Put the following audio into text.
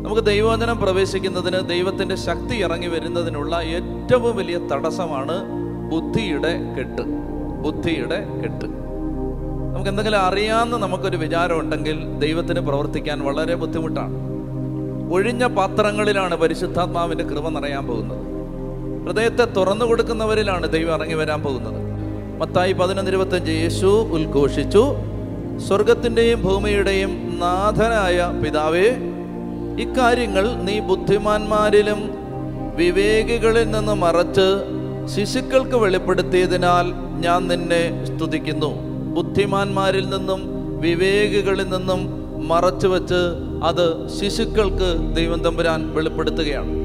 നമുക്ക് ദൈവവചനം പ്രവേശിക്കുന്നതിന് ദൈവത്തിൻ്റെ ശക്തി ഇറങ്ങി വരുന്നതിനുള്ള ഏറ്റവും വലിയ തടസ്സമാണ് ബുദ്ധിയുടെ കെട്ട് ബുദ്ധിയുടെ കെട്ട് നമുക്ക് എന്തെങ്കിലും അറിയാമെന്ന് നമുക്കൊരു വിചാരം ഉണ്ടെങ്കിൽ ദൈവത്തിന് പ്രവർത്തിക്കാൻ വളരെ ബുദ്ധിമുട്ടാണ് ഒഴിഞ്ഞ പാത്രങ്ങളിലാണ് പരിശുദ്ധാത്മാവിൻ്റെ കൃപ നിറയാൻ പോകുന്നത് ഹൃദയത്തെ തുറന്നു കൊടുക്കുന്നവരിലാണ് ദൈവം ഇറങ്ങി വരാൻ പോകുന്നത് മത്തായി പതിനൊന്ന് ഇരുപത്തഞ്ച് യേശു ഉദ്ഘോഷിച്ചു സ്വർഗത്തിൻ്റെയും ഭൂമിയുടെയും നാഥനായ പിതാവേ ഇക്കാര്യങ്ങൾ നീ ബുദ്ധിമാന്മാരിലും വിവേകികളിൽ നിന്ന് മറച്ച് ശിശുക്കൾക്ക് വെളിപ്പെടുത്തിയതിനാൽ ഞാൻ നിന്നെ സ്തുതിക്കുന്നു ബുദ്ധിമാന്മാരിൽ നിന്നും വിവേകികളിൽ നിന്നും മറച്ചു വെച്ച് അത് ശിശുക്കൾക്ക് ദൈവം തമ്പുരാൻ വെളിപ്പെടുത്തുകയാണ്